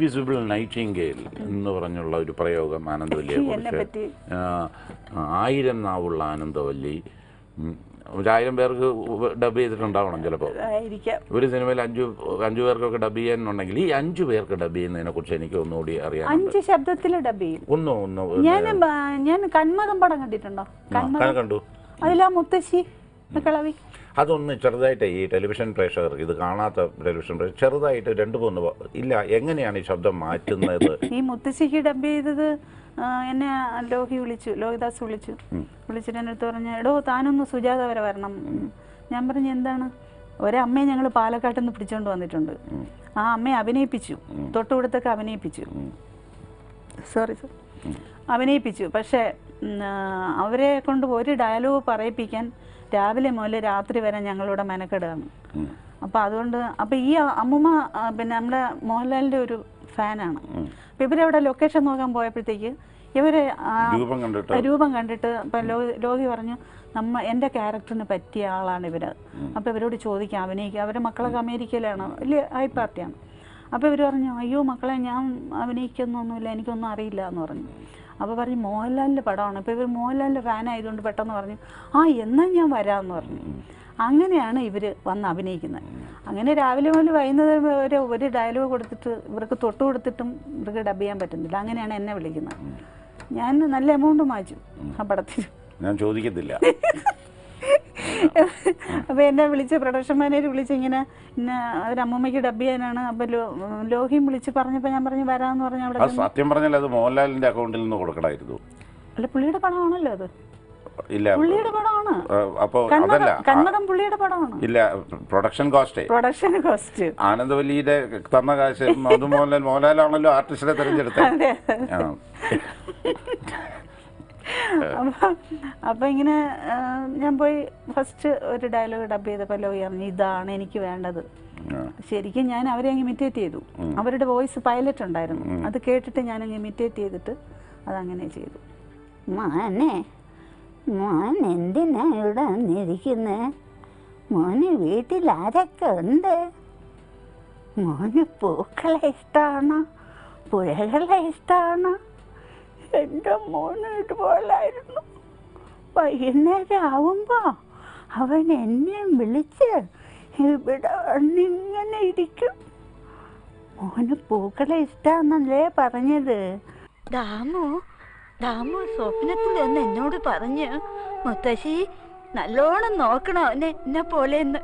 Invisible Nightingale എന്ന് പറഞ്ഞുള്ള ഒരു പ്രയോഗം ആനന്ദവല്ലിയെ എന്നെ കുറിച്ച് പറ്റി ആയിരം നാവുള്ള ആനന്ദവല്ലി ഉം, ഒരായിരം പേർക്ക് ഡബ് ചെയ്തിട്ടുണ്ടാവണം ചിലപ്പോൾ ആയിരിക്കാം ഒരു സിനിമയിൽ അഞ്ചു അഞ്ചു പേർക്കൊക്കെ ഡബ് ചെയ്യാനുണ്ടെങ്കിൽ ഈ അഞ്ചു പേർക്ക് ഡബ് ചെയ്യുന്നതിനെ കുറിച്ച് എനിക്ക് ഒന്നുകൂടി അറിയാം അഞ്ച് ശബ്ദത്തിൽ ഡബ് ചെയ്യും ഒന്നോ ഒന്നോ ഞാൻ ബ- ഞാൻ കന്മതം പടം കണ്ടിട്ടുണ്ടോ കന്മതം കണ്ടു അതിലാ മുത്തശ്ശി കിളവി അതൊന്ന് ചെറുതായിട്ട് ഈ ടെലിവിഷൻ പ്രേക്ഷകർ ഇത് കാണാത്ത ടെലിവിഷൻ പ്രേക്ഷകർ ചെറുതായിട്ട് രണ്ട് മൂന്ന് വ- ഇല്ല എങ്ങനെയാണ് ഈ ശബ്ദം മാറ്റുന്നത് ഈ മുത്തശ്ശിക്ക് ഡബ് ചെയ്തത് ആ, എന്നെ ലോഹി വിളിച്ചു ലോഹിദാസ് വിളിച്ചു വിളിച്ചിട്ട് എൻ്റെ അടുത്ത് പറഞ്ഞു എടോ താനൊന്ന് സുജാത വരെ വരണം ഞാൻ പറഞ്ഞു എന്താണ് ഒരമ്മയെ ഞങ്ങൾ പാലക്കാട്ടിൽ നിന്ന് പിടിച്ചോണ്ട് വന്നിട്ടുണ്ട് ആ അമ്മയെ അഭിനയിപ്പിച്ചു തൊട്ടുകൊടുത്തൊക്കെ അഭിനയിപ്പിച്ചു സോറി സർ അഭിനയിപ്പിച്ചു പക്ഷേ ഉം, ആ, അവരെ കൊണ്ട് ഒരു ഡയലോഗ് പറയിപ്പിക്കാൻ രാവിലെ മുതൽ രാത്രി വരെ ഞങ്ങളിവിടെ മെനക്കെടുകയാണ് അപ്പോൾ അതുകൊണ്ട് അപ്പോൾ ഈ അമ്മുമ്മ ആ, പിന്നെ നമ്മുടെ മോഹൻലാലിൻ്റെ ഒരു ഫാനാണ് അപ്പോൾ ഇവരവിടെ ലൊക്കേഷൻ നോക്കാൻ പോയപ്പോഴത്തേക്ക് ഇവർ രൂപം കണ്ടിട്ട് രൂപം കണ്ടിട്ട് ഇപ്പം ലോ ലോകി പറഞ്ഞു നമ്മ എൻ്റെ ക്യാരക്ടറിന് പറ്റിയ ആളാണ് ഇവർ അപ്പോൾ ഇവരോട് ചോദിക്കാം അഭിനയിക്കുക അവരുടെ മക്കളൊക്കെ അമേരിക്കയിലാണ് വലിയ ഹൈ പാർട്ടിയാണ് അപ്പോൾ ഇവർ പറഞ്ഞു അയ്യോ മക്കളെ ഞാൻ അഭിനയിക്കുന്നൊന്നുമില്ല എനിക്കൊന്നും അറിയില്ല എന്ന് പറഞ്ഞു അപ്പോൾ പറഞ്ഞു മോഹൻലാലിൻ്റെ പടമാണ് ഇപ്പോൾ ഇവർ മോഹൻലാലിൻ്റെ ഫാൻ ആയതുകൊണ്ട് പെട്ടെന്ന് പറഞ്ഞു ആ എന്നാൽ ഞാൻ വരാമെന്ന് പറഞ്ഞു അങ്ങനെയാണ് ഇവർ വന്ന് അഭിനയിക്കുന്നത് അങ്ങനെ രാവിലെ മുതൽ വൈകുന്നേരം വരെ ഒരു ഡയലോഗ് കൊടുത്തിട്ട് ഇവർക്ക് തൊട്ട് കൊടുത്തിട്ടും ഇവർക്ക് ഡബ് ചെയ്യാൻ പറ്റുന്നില്ല അങ്ങനെയാണ് എന്നെ വിളിക്കുന്നത് ഞാൻ നല്ല എമൗണ്ട് വാങ്ങിച്ചു ആ പടത്തിൽ ഞാൻ ചോദിക്കത്തില്ല അപ്പോൾ എന്നെ വിളിച്ച് പ്രൊഡക്ഷൻ മാനേജർ വിളിച്ച് ഇങ്ങനെ ഇന്ന ഒരു അമ്മൂമ്മയ്ക്ക് ഡബ് ചെയ്യാനാണ് അപ്പോൾ ലോ ലോഹിയും വിളിച്ച് പറഞ്ഞപ്പോൾ ഞാൻ പറഞ്ഞു വരാമെന്ന് പറഞ്ഞ് അവിടെ അത് സത്യം പറഞ്ഞാൽ അത് മോഹൻലാലിന്റെ അക്കൗണ്ടിൽ നിന്ന് കൊടുക്കണമായിരുന്നു അല്ല പുള്ളിയുടെ പടമാണല്ലോ അത് ഇല്ല പുള്ളിയുടെ പടമാണ് അപ്പോൾ കന്മതം അതല്ല കന്മതം പുള്ളിയുടെ പടമാണ് ഇല്ല പ്രൊഡക്ഷൻ കോസ്റ്റേ പ്രൊഡക്ഷൻ കോസ്റ്റ് ആനന്ദവല്ലിയുടെ തന്ന കാശ് അത് മോഹൻലാൽ മോഹൻലാലാണല്ലോ ആർട്ടിസ്റ്റിനെ തിരഞ്ഞെടുത്തത് അതെ ആ. അപ്പം അപ്പം ഇങ്ങനെ ആ, ഞാൻ പോയി ഫസ്റ്റ് ഒരു ഡയലോഗ് ഡബ് ചെയ്തപ്പോൾ ലോഹി പറഞ്ഞു ഇതാണ് എനിക്ക് വേണ്ടത് ആ. ശരിക്കും ഞാൻ അവരെ അങ്ങ് ഇമിറ്റേറ്റ് ചെയ്തു അവരുടെ വോയിസ് പൈലറ്റ് ഉണ്ടായിരുന്നു അത് കേട്ടിട്ട് ഞാൻ അങ്ങ് ഇമിറ്റേറ്റ് ചെയ്തിട്ട് അതങ്ങനെ ചെയ്തു മോനെ മോൻ എന്തിനാ ഇവിടെ വന്നിരിക്കുന്നേ മോന് വീട്ടിൽ ആരൊക്കെ ഉണ്ട് മോന് പൂക്കളെ ഇഷ്ടമാണോ പുഴകളെ ഇഷ്ടമാണോ എൻ്റെ മോന് ഇതുപോലായിരുന്നു വൈകുന്നേരം ആവുമ്പോൾ അവൻ എന്നെ വിളിച്ച് ഇവിടെ വന്നിങ്ങനെ ഇരിക്കും മോന് പൂക്കളെ ഇഷ്ടമാണെന്നല്ലേ പറഞ്ഞത് ദാമു ദാമു സ്വപ്നത്തിൽ ഒന്ന് എന്നോട് പറഞ്ഞു മുത്തശ്ശി നല്ലോണം നോക്കണം അവനെ എന്നെ പോലെന്ന്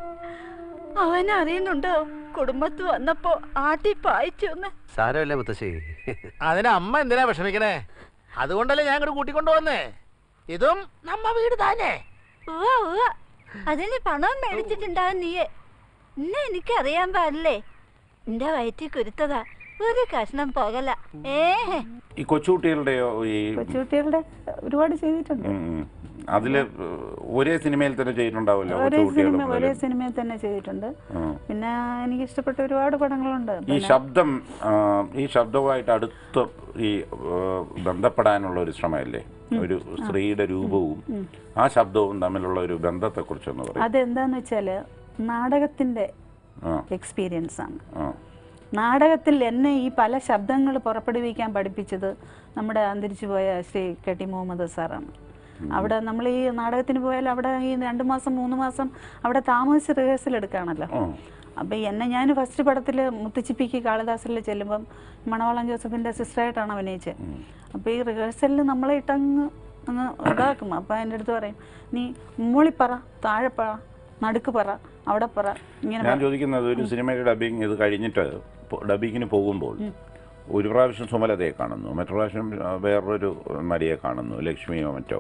അവൻ അറിയുന്നുണ്ടോ കുടുംബത്ത് വന്നപ്പോ ആട്ടി പായിച്ചു എന്ന് സാരമല്ലേ മുത്തശ്ശി അതിന് അമ്മ എന്തിനാ വിഷമിക്കണേ അതുകൊണ്ടല്ലേ ഞാൻ ഇങ്ങോട്ട് കൂട്ടിക്കൊണ്ടു വന്നേ ഇതും നമ്മ വീട് താനേ ഉവ്വ ഉവ്വ അതിന് പണം മേടിച്ചിട്ടുണ്ടാവും നീയെ ഇന്നെ എനിക്കറിയാൻ പാടില്ലേ എന്റെ വയറ്റിൽ കുരുത്തതാ ഒരു കഷ്ണം പോകല ഏഹേ ഈ കൊച്ചുകുട്ടികളുടെയോ ഈ കൊച്ചുകുട്ടികളുടെ ഒരുപാട് ചെയ്തിട്ടുണ്ട് ഉം, ഉം. അതില് ഒരേ സിനിമയിൽ തന്നെ ചെയ്തിട്ടുണ്ടാവുമല്ലോ ഒരേ സിനിമ കൊച്ചുകുട്ടികളും ഒരേ സിനിമയിൽ തന്നെ ചെയ്തിട്ടുണ്ട് പിന്നെ എനിക്ക് ഇഷ്ടപ്പെട്ട ഒരുപാട് പടങ്ങളുണ്ട് ഈ ശബ്ദം ആ, ഈ ശബ്ദവുമായിട്ട് അടുത്ത് ഈ ആ, ബന്ധപ്പെടാനുള്ള ഒരു ശ്രമമല്ലേ ഒരു സ്ത്രീയുടെ രൂപവും ആ ശബ്ദവും തമ്മിലുള്ള ഒരു ബന്ധത്തെക്കുറിച്ചൊന്ന് പറയും അതെന്താന്ന് വെച്ചാല് നാടകത്തിന്റെ ആ എക്സ്പീരിയൻസ് ആണ് ആ നാടകത്തിൽ എന്നെ ഈ പല ശബ്ദങ്ങൾ പുറപ്പെടുവിക്കാൻ പഠിപ്പിച്ചത് നമ്മുടെ അന്തരിച്ചു പോയ ശ്രീ കെ ടി മുഹമ്മദ് സാറാണ് അവിടെ നമ്മൾ ഈ നാടകത്തിന് പോയാൽ അവിടെ ഈ രണ്ട് മാസം മൂന്ന് മാസം അവിടെ താമസിച്ച് റിഹേഴ്സൽ എടുക്കുകയാണല്ലോ ആ. അപ്പം എന്നെ ഞാൻ ഫസ്റ്റ് പടത്തിൽ മുത്തച്ചിപ്പിക്ക് കാളിദാസിൽ ചെല്ലുമ്പം മണവാളൻ ജോസഫിൻ്റെ സിസ്റ്ററായിട്ടാണ് അഭിനയിച്ചത് അപ്പോൾ ഈ റിഹേഴ്സലിൽ നമ്മളെ ഇട്ടങ്ങ് അങ്ങ് ഇതാക്കും അപ്പം എൻ്റെ അടുത്ത് പറയും നീ മുകളിപ്പറ താഴെ പറ നടുക്ക് പറ അവിടെ പറ ഇങ്ങനെ ഞാൻ പറ. ചോദിക്കുന്നത് ഒരു സിനിമയുടെ ഡബിങ് ഇത് കഴിഞ്ഞിട്ട് ഡബിങ്ങിന് പോകുമ്പോൾ ഒരു പ്രാവശ്യം സുമലതയെ കാണുന്നു മറ്റു പ്രാവശ്യം ആ, വേറൊരു നടിയെ കാണുന്നു ലക്ഷ്മിയോ മറ്റോ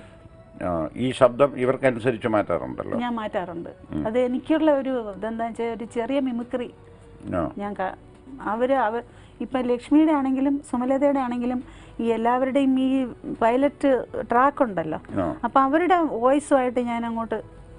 ആ, ഈ ശബ്ദം ഇവർക്കനുസരിച്ച് മാറ്റാറുണ്ടല്ലോ ഞാൻ മാറ്റാറുണ്ട് അത് എനിക്കുള്ള ഒരു ഇതെന്താ വെച്ചാൽ ഒരു ചെറിയ മിമിക്രി ആ ഞാൻ ക- അവര് അവർ ഇപ്പം ലക്ഷ്മിയുടെ ആണെങ്കിലും സുമലതയുടെ ആണെങ്കിലും ഈ എല്ലാവരുടെയും ഈ പൈലറ്റ് ട്രാക്ക് ഉണ്ടല്ലോ ആ. അപ്പം അവരുടെ വോയിസുമായിട്ട് ഞാൻ അങ്ങോട്ട്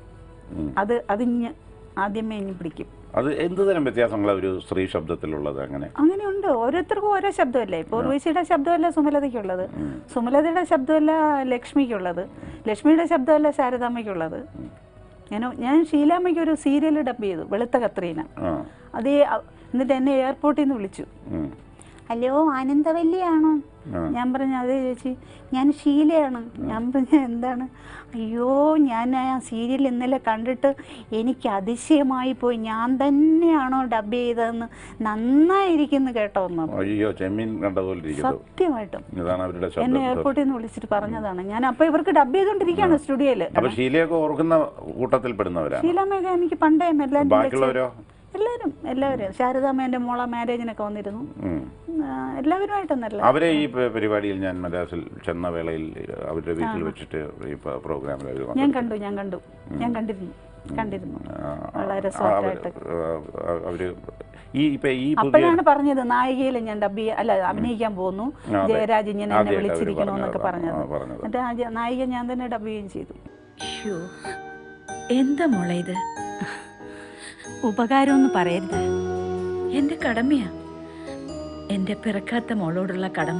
ഉം. അത് അതിഞ്ഞ് ആദ്യമേ ഇഞ്ഞ് പിടിക്കും അത് എന്ത് തരം വ്യത്യാസങ്ങളാണ് ഒരു സ്ത്രീ ശബ്ദത്തിലുള്ളത് അങ്ങനെ അങ്ങനെയുണ്ട് ഓരോരുത്തർക്കും ഓരോ ശബ്ദമല്ലേ ഇപ്പോൾ ഉർവശിയുടെ ശബ്ദമല്ല സുമലതയ്ക്കുള്ളത് സുമലതയുടെ ശബ്ദമല്ല ലക്ഷ്മിക്കുള്ളത് ലക്ഷ്മിയുടെ ശബ്ദമല്ല ശാരദാമ്മയ്ക്കുള്ളത് ഞാൻ ഞാൻ ഷീലാമ്മയ്ക്ക് ഒരു സീരിയൽ ഡബ് ചെയ്തു വെളുത്ത കത്രീന ആ അതേ അ- എന്നിട്ട് എന്നെ എയർപോർട്ടിൽ നിന്ന് വിളിച്ചു ഉം. ഹലോ ആനന്ദവല്ലിയാണോ ആ. ഞാൻ പറഞ്ഞു അതെ ചേച്ചി ഞാൻ ഷീലയാണ് ഞാൻ പറഞ്ഞ എന്താണ് അയ്യോ ഞാൻ ആ സീരിയൽ ഇന്നലെ കണ്ടിട്ട് എനിക്ക് അതിശയമായി പോയി ഞാൻ തന്നെയാണോ ഡബ് ചെയ്തതെന്ന് നന്നായിരിക്കുന്നു കേട്ടോ എന്ന് പറഞ്ഞു. അയ്യോ ചെമ്മീൻ കണ്ട പോലെ ഇരിക്കുന്നു സത്യമായിട്ടും ഇതാണ് അവരുടെ എന്നെ ശബ്ദം എയർപോർട്ടിൽ നിന്ന് വിളിച്ചിട്ട് പറഞ്ഞതാണ് ഞാൻ അപ്പൊ ഇവർക്ക് ഡബ് ചെയ്തോണ്ടിരിക്കുകയാണ് സ്റ്റുഡിയോയില് അപ്പൊ ഷീലയൊക്കെ ഓർക്കുന്ന കൂട്ടത്തിൽ പെടുന്നവരാണ് ഷീലാമ്മയൊക്കെ എനിക്ക് പണ്ടേ എല്ലാവരും ബാക്കിയുള്ളവരോ എല്ലാവരും എല്ലാവരും ശാരദാമ്മേന്റെ മോളെ മാരേജിനൊക്കെ വന്നിരുന്നു ഉം. ആ, എല്ലാവരുമായിട്ടൊന്നല്ല അവരെ ഈ പ- പരിപാടിയിൽ ഞാൻ മദ്രാസിൽ ചെന്ന വേളയിൽ അവരുടെ വീട്ടിൽ വെച്ചിട്ട് ഈ പ- പ്രോഗ്രാമിൽ അവർ ഞാൻ പങ്കെടുത്തു. കണ്ടു ഞാൻ കണ്ടു ഞാൻ കണ്ടിരുന്നു കണ്ടിരുന്നു ആ, വളരെ ആ, soft അവര് ആയിട്ട്. ആ, അവര് ഈ ഇപ്പൊ ഈ പുതിയ അപ്പോഴാണ് പറഞ്ഞത് നായികയിൽ ഞാൻ ഡബ് ചെയ്യ- അല്ല അഭിനയിക്കാൻ പോകുന്നു ആ, അതെ. ജയരാജ് ഇങ്ങനെ എന്നെ ആദ്യമായിട്ട് അവര് വിളിച്ചിരിക്കണോ എന്നൊക്കെ പറഞ്ഞത്. പറഞ്ഞത് ആ, പറഞ്ഞത്. എന്നിട്ട് ആ ജ- നായിക ഞാൻ തന്നെ ഡബ് ചെയ്യുകയും ചെയ്തു ശ്ശോ, എന്താ മോളെ ഇത് ഉപകാരമൊന്നും പറയരുത് എന്റെ കടമയാ എന്റെ പിറക്കാത്ത മോളോടുള്ള കടമ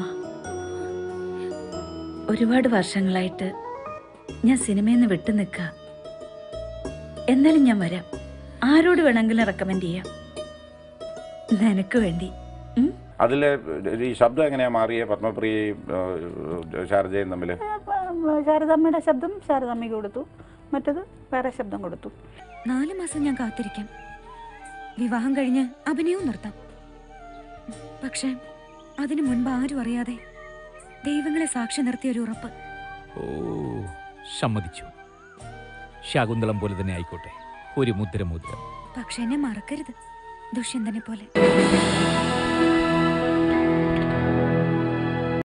ഒരുപാട് വർഷങ്ങളായിട്ട് ഞാൻ സിനിമയിൽ നിന്ന് വിട്ടു നിൽക്ക എന്നാലും ഞാൻ വരാം ആരോട് വേണമെങ്കിലും റെക്കമെൻഡ് ചെയ്യാം നിനക്ക് വേണ്ടി ഉം? അതില് ഈ ശബ്ദം എങ്ങനെയാ മാറിയ പത്മപ്രിയയും ആ, ശാരദയും തമ്മില് അപ്പൊ ശാരദാമ്മയുടെ ശബ്ദം ശാരദാമ്മയ്ക്ക് കൊടുത്തു മറ്റത് വേറെ ശബ്ദം കൊടുത്തു നാല് മാസം ഞാൻ കാത്തിരിക്കാം വിവാഹം കഴിഞ്ഞ് അഭിനയവും നിർത്താം പക്ഷെ അതിനു മുൻപ് ആരും അറിയാതെ ദൈവങ്ങളെ സാക്ഷി നിർത്തിയ ഒരു ഉറപ്പ് ഓ സമ്മതിച്ചു ശകുന്തളം പോലെ തന്നെ ആയിക്കോട്ടെ ഒരു മുദ്ര മുദ്ര പക്ഷെ എന്നെ മറക്കരുത് ദുഷ്യന്തനെ പോലെ